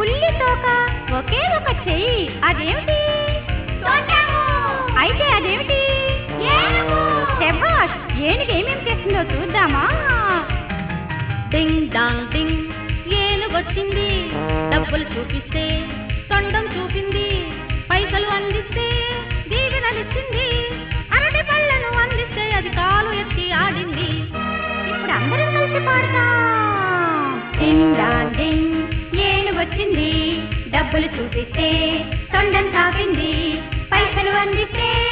పుల్లి తోక ఒకే ఒక చెయ్యి అదేమిటి అయితే అదేమిటి శభాష్ ఏనుగు ఏమేమి చేస్తుందో చూద్దామా డింగ్ డాంగ్ డింగ్ ఏనుగు వచ్చింది డబ్బులు చూపిస్తే తొండం చూపింది పైసలు అందిస్తే దీవెనలిచ్చింది అరటి పళ్ళను అందిస్తే అది కాలు ఎత్తి ఆడింది ఇప్పుడు అందరం కలిసి పాడతాం డింగ్ డాంగ్ డింగ్ ఏనుగు వచ్చింది డబ్బులు చూపిస్తే తొండం తాపింది పైసలు అందిస్తే